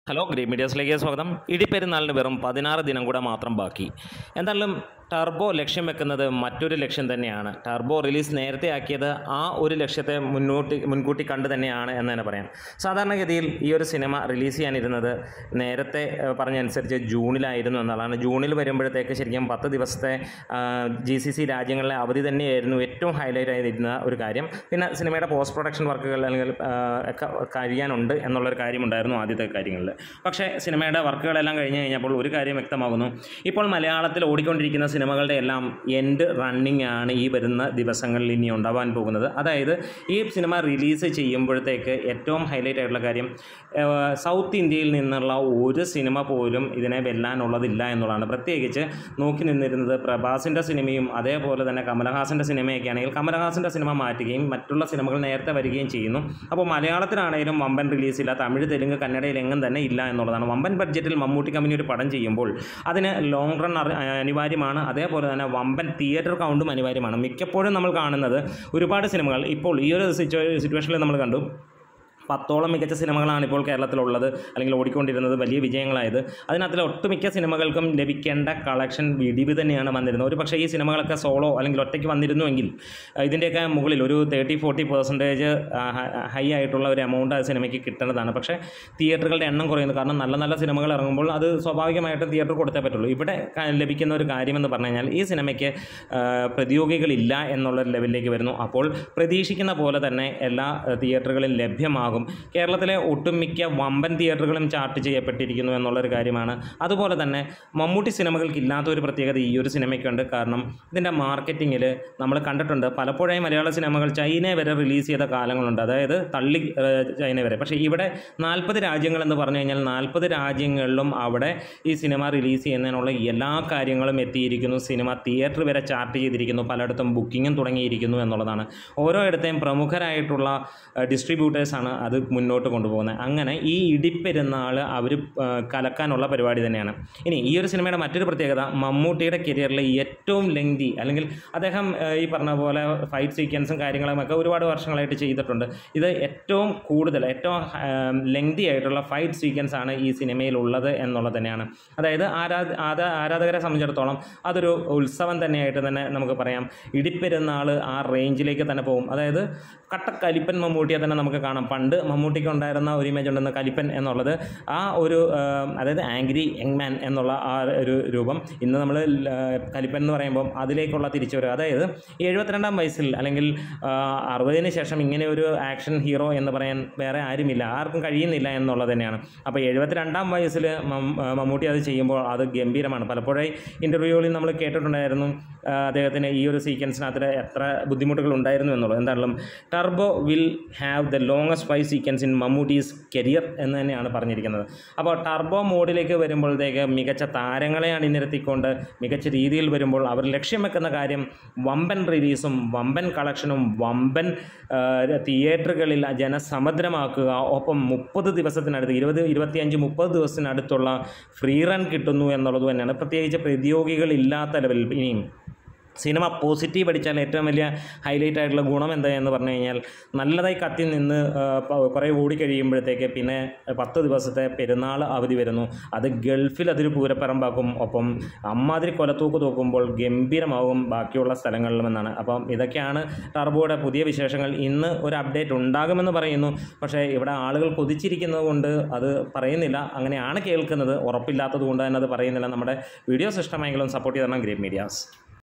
hello green മീഡിയസിലേക്ക് സ്വാഗതം ഇടിപ്പെരുന്നാളിന് വെറും പതിനാറ് ദിനം കൂടെ മാത്രം ബാക്കി എന്തായാലും ടർബോ ലക്ഷ്യം വെക്കുന്നത് മറ്റൊരു ലക്ഷ്യം തന്നെയാണ് ടർബോ റിലീസ് നേരത്തെ ആക്കിയത് ആ ഒരു ലക്ഷ്യത്തെ മുന്നോട്ട് മുൻകൂട്ടി കണ്ടു തന്നെയാണ് എന്ന് തന്നെ പറയാം സാധാരണഗതിയിൽ ഈ ഒരു സിനിമ റിലീസ് ചെയ്യാനിരുന്നത് നേരത്തെ ഏഹ്, പറഞ്ഞനുസരിച്ച് ജൂണിലായിരുന്നു എന്നുള്ളതാണ് ജൂണിൽ വരുമ്പോഴത്തേക്ക് ശരിക്കും പത്ത് ദിവസത്തെ ജി സി സി രാജ്യങ്ങളിലെ അവധി തന്നെയായിരുന്നു ഏറ്റവും ഹൈലൈറ്റ് ആയിരുന്ന ഒരു കാര്യം പിന്നെ സിനിമയുടെ പോസ്റ്റ് പ്രൊഡക്ഷൻ വർക്കുകൾ അല്ലെങ്കിൽ ആ, ഒക്കെ കഴിയാനുണ്ട് എന്നുള്ളൊരു കാര്യമുണ്ടായിരുന്നു ആദ്യത്തെ കാര്യങ്ങളിൽ പക്ഷേ സിനിമയുടെ വർക്കുകളെല്ലാം കഴിഞ്ഞ് കഴിഞ്ഞപ്പോൾ ഒരു കാര്യം വ്യക്തമാകുന്നു ഇപ്പോൾ മലയാളത്തിൽ ഓടിക്കൊണ്ടിരിക്കുന്ന സിനിമകളുടെ എല്ലാം എൻഡ് റണ്ണിങ് ആണ് ഈ വരുന്ന ദിവസങ്ങളിൽ ഇനി ഉണ്ടാവാൻ പോകുന്നത് അതായത് ഈ സിനിമ റിലീസ് ചെയ്യുമ്പോഴത്തേക്ക് ഏറ്റവും ഹൈലൈറ്റ് ആയിട്ടുള്ള കാര്യം ആ, സൗത്ത് ഇന്ത്യയിൽ നിന്നുള്ള ഒരു സിനിമ പോലും ഇതിനെ വെല്ലാനുള്ളതില്ല എന്നുള്ളതാണ് പ്രത്യേകിച്ച് നോക്കി നിന്നിരുന്നത് പ്രഭാസിൻ്റെ സിനിമയും അതേപോലെ തന്നെ കമലഹാസൻ്റെ സിനിമയൊക്കെ ആണെങ്കിൽ കമലഹാസൻ്റെ സിനിമ മാറ്റുകയും മറ്റുള്ള സിനിമകൾ നേരത്തെ വരികയും ചെയ്യുന്നു അപ്പോൾ മലയാളത്തിലാണെങ്കിലും വമ്പൻ റിലീസില്ല തമിഴ് തെലുങ്ക് കന്നഡയിൽ എങ്ങും തന്നെ ഇല്ല എന്നുള്ളതാണ് വമ്പൻ ബഡ്ജറ്റിൽ മമ്മൂട്ടി കമ്പനി ഒരു പടം ചെയ്യുമ്പോൾ അതിന് ലോങ് റൺ അനിവാര്യമാണ് അതേപോലെ തന്നെ വമ്പൻ തിയേറ്റർ കൗണ്ടും അനിവാര്യമാണ് മിക്കപ്പോഴും നമ്മൾ കാണുന്നത് ഒരുപാട് സിനിമകൾ ഇപ്പോൾ ഈ ഒരു സിറ്റുവേഷനിൽ നമ്മൾ കണ്ടു പത്തോളം മികച്ച സിനിമകളാണ് ഇപ്പോൾ കേരളത്തിലുള്ളത് അല്ലെങ്കിൽ ഓടിക്കൊണ്ടിരുന്നത് വലിയ വിജയങ്ങളായത് അതിനകത്തിൽ ഒട്ടുമിക്ക സിനിമകൾക്കും ലഭിക്കേണ്ട കളക്ഷൻ ഇടിവ് തന്നെയാണ് വന്നിരുന്നത് ഒരു പക്ഷേ ഈ സിനിമകളൊക്കെ സോളോ അല്ലെങ്കിൽ ഒറ്റയ്ക്ക് വന്നിരുന്നുവെങ്കിൽ അഹ് ഇതിൻ്റെയൊക്കെ മുകളിൽ ഒരു തേർട്ടി ഫോർട്ടി പെർസെൻറ്റേജ് ഹൈ ആയിട്ടുള്ള ഒരു എമൗണ്ട് ആ സിനിമയ്ക്ക് കിട്ടേണ്ടതാണ് പക്ഷേ തിയേറ്ററുകളുടെ എണ്ണം കുറയുന്നു കാരണം നല്ല നല്ല സിനിമകൾ ഇറങ്ങുമ്പോൾ അത് സ്വാഭാവികമായിട്ടും തിയേറ്റർ കൊടുത്തേ പറ്റുള്ളൂ ഇവിടെ ക- ലഭിക്കുന്ന ഒരു കാര്യമെന്ന് പറഞ്ഞു കഴിഞ്ഞാൽ ഈ സിനിമയ്ക്ക് ആ, പ്രതിയോഗികളില്ല എന്നുള്ളൊരു ലെവലിലേക്ക് വരുന്നു അപ്പോൾ പ്രതീക്ഷിക്കുന്ന പോലെ തന്നെ എല്ലാ ആ, തിയേറ്ററുകളിലും ലഭ്യമാകും കേരളത്തിലെ ഒട്ടുമിക്ക വമ്പൻ തിയേറ്ററുകളും ചാർട്ട് ചെയ്യപ്പെട്ടിരിക്കുന്നു എന്നുള്ളൊരു കാര്യമാണ് അതുപോലെ തന്നെ മമ്മൂട്ടി സിനിമകൾക്ക് ഇല്ലാത്ത ഒരു പ്രത്യേകത ഈ ഒരു സിനിമയ്ക്കുണ്ട് കാരണം ഇതിൻ്റെ മാർക്കറ്റിങ്ങിൽ നമ്മൾ കണ്ടിട്ടുണ്ട് പലപ്പോഴായി മലയാള സിനിമകൾ ചൈന വരെ റിലീസ് ചെയ്ത കാലങ്ങളുണ്ട് അതായത് തള്ളി ആ, ചൈന വരെ പക്ഷേ ഇവിടെ നാൽപ്പത് രാജ്യങ്ങളെന്ന് പറഞ്ഞു കഴിഞ്ഞാൽ നാൽപ്പത് രാജ്യങ്ങളിലും അവിടെ ഈ സിനിമ റിലീസ് ചെയ്യുന്നതിനുള്ള എല്ലാ കാര്യങ്ങളും എത്തിയിരിക്കുന്നു സിനിമ തിയേറ്റർ വരെ ചാർട്ട് ചെയ്തിരിക്കുന്നു പലയിടത്തും ബുക്കിങ്ങും തുടങ്ങിയിരിക്കുന്നു എന്നുള്ളതാണ് ഓരോയിടത്തെയും പ്രമുഖരായിട്ടുള്ള ഡിസ്ട്രിബ്യൂട്ടേഴ്സാണ് അത് മുന്നോട്ട് കൊണ്ടുപോകുന്നത് അങ്ങനെ ഈ ഇടിപ്പെരുന്നാൾ അവർ കലക്കാനുള്ള പരിപാടി തന്നെയാണ് ഇനി ഈ ഒരു സിനിമയുടെ മറ്റൊരു പ്രത്യേകത മമ്മൂട്ടിയുടെ കരിയറിലെ ഏറ്റവും ലെങ്തി അല്ലെങ്കിൽ അദ്ദേഹം ആ, ഈ പറഞ്ഞ പോലെ ഫൈറ്റ് സീക്വൻസും കാര്യങ്ങളും ഒക്കെ ഒരുപാട് വർഷങ്ങളായിട്ട് ചെയ്തിട്ടുണ്ട് ഇത് ഏറ്റവും കൂടുതൽ ഏറ്റവും ലെങ്തി ആയിട്ടുള്ള ഫൈറ്റ് സീക്വൻസ് ആണ് ഈ സിനിമയിലുള്ളത് എന്നുള്ളത് തന്നെയാണ് അതായത് ആരാ ആരാ ആരാധകരെ സംബന്ധിച്ചിടത്തോളം അതൊരു ഉത്സവം തന്നെയായിട്ട് തന്നെ നമുക്ക് പറയാം ഇടിപ്പെരുന്നാൾ ആ റേഞ്ചിലേക്ക് തന്നെ പോകും അതായത് കട്ട കലിപ്പൻ മമ്മൂട്ടിയെ തന്നെ നമുക്ക് കാണാം പണ്ട് മമ്മൂട്ടിക്ക് ഉണ്ടായിരുന്ന ഒരു ഇമേജ് ഉണ്ടെന്ന് കലിപ്പൻ എന്നുള്ളത് ആ ഒരു ആ, അതായത് ആംഗ്രി യങ് മാൻ എന്നുള്ള ആ ഒരു രൂപം ഇന്ന് നമ്മൾ കലിപ്പൻ എന്ന് പറയുമ്പോൾ അതിലേക്കുള്ള തിരിച്ചുവരവ് അതായത് എഴുപത്തിരണ്ടാം വയസ്സിൽ അല്ലെങ്കിൽ ആ, അറുപതിന് ശേഷം ഇങ്ങനെ ഒരു ആക്ഷൻ ഹീറോ എന്ന് പറയാൻ വേറെ ആരുമില്ല ആർക്കും കഴിയുന്നില്ല എന്നുള്ളത് തന്നെയാണ് അപ്പോൾ എഴുപത്തിരണ്ടാം വയസ്സിൽ മം- ആ, മമ്മൂട്ടി അത് ചെയ്യുമ്പോൾ അത് ഗംഭീരമാണ് പലപ്പോഴായി ഇൻ്റർവ്യൂകളിൽ നമ്മൾ കേട്ടിട്ടുണ്ടായിരുന്നു ആ, അദ്ദേഹത്തിന് ഈ ഒരു സീക്വൻസിനകത്ത് എത്ര ബുദ്ധിമുട്ടുകൾ ഉണ്ടായിരുന്നു എന്നുള്ളത് എന്തായാലും Turbo will have the longest five sequence in Mammootty's career എന്ന് തന്നെയാണ് പറഞ്ഞിരിക്കുന്നത് അപ്പോൾ ടർബോ മോഡിലേക്ക് വരുമ്പോഴത്തേക്ക് മികച്ച താരങ്ങളെ അണിനിരത്തിക്കൊണ്ട് മികച്ച രീതിയിൽ വരുമ്പോൾ അവർ ലക്ഷ്യം വെക്കുന്ന കാര്യം വമ്പൻ റിലീസും വമ്പൻ കളക്ഷനും വമ്പൻ ആ, തിയേറ്ററുകളിൽ ജനസമുദ്രമാക്കുക ഒപ്പം മുപ്പത് ദിവസത്തിനടുത്ത് ഇരുപത് ഇരുപത്തിയഞ്ച് മുപ്പത് ദിവസത്തിനടുത്തുള്ള ഫ്രീ റൺ കിട്ടുന്നു എന്നുള്ളത് തന്നെയാണ് പ്രത്യേകിച്ച് പ്രതിയോഗികളില്ലാത്ത ലെവലിൽ ഇനിയും സിനിമ പോസിറ്റീവ് അടിച്ചാൽ ഏറ്റവും വലിയ ഹൈലൈറ്റ് ആയിട്ടുള്ള ഗുണം എന്താ എന്ന് പറഞ്ഞു കഴിഞ്ഞാൽ നല്ലതായി കത്തി നിന്ന് ആ, പ- കുറേ ഓടി കഴിയുമ്പോഴത്തേക്ക് പിന്നെ പത്ത് ദിവസത്തെ പെരുന്നാൾ അവധി വരുന്നു അത് ഗൾഫിൽ അതൊരു പൂരപ്പറമ്പാക്കും ഒപ്പം അമ്മാതിരി കൊലത്തൂക്ക് തൂക്കുമ്പോൾ ഗംഭീരമാകും ബാക്കിയുള്ള സ്ഥലങ്ങളിലുമെന്നാണ് അപ്പം ഇതൊക്കെയാണ് ടർബോയുടെ പുതിയ വിശേഷങ്ങൾ ഇന്ന് ഒരു അപ്ഡേറ്റ് ഉണ്ടാകുമെന്ന് പറയുന്നു പക്ഷേ ഇവിടെ ആളുകൾ കൊതിച്ചിരിക്കുന്നത് കൊണ്ട് അത് പറയുന്നില്ല അങ്ങനെയാണ് കേൾക്കുന്നത് ഉറപ്പില്ലാത്തത് കൊണ്ട് തന്നെ അത് പറയുന്നില്ല നമ്മുടെ വീഡിയോസ് ഇഷ്ടമായെങ്കിലും സപ്പോർട്ട് ചെയ്തരണം ഗ്രേറ്റ് മീഡിയാസ്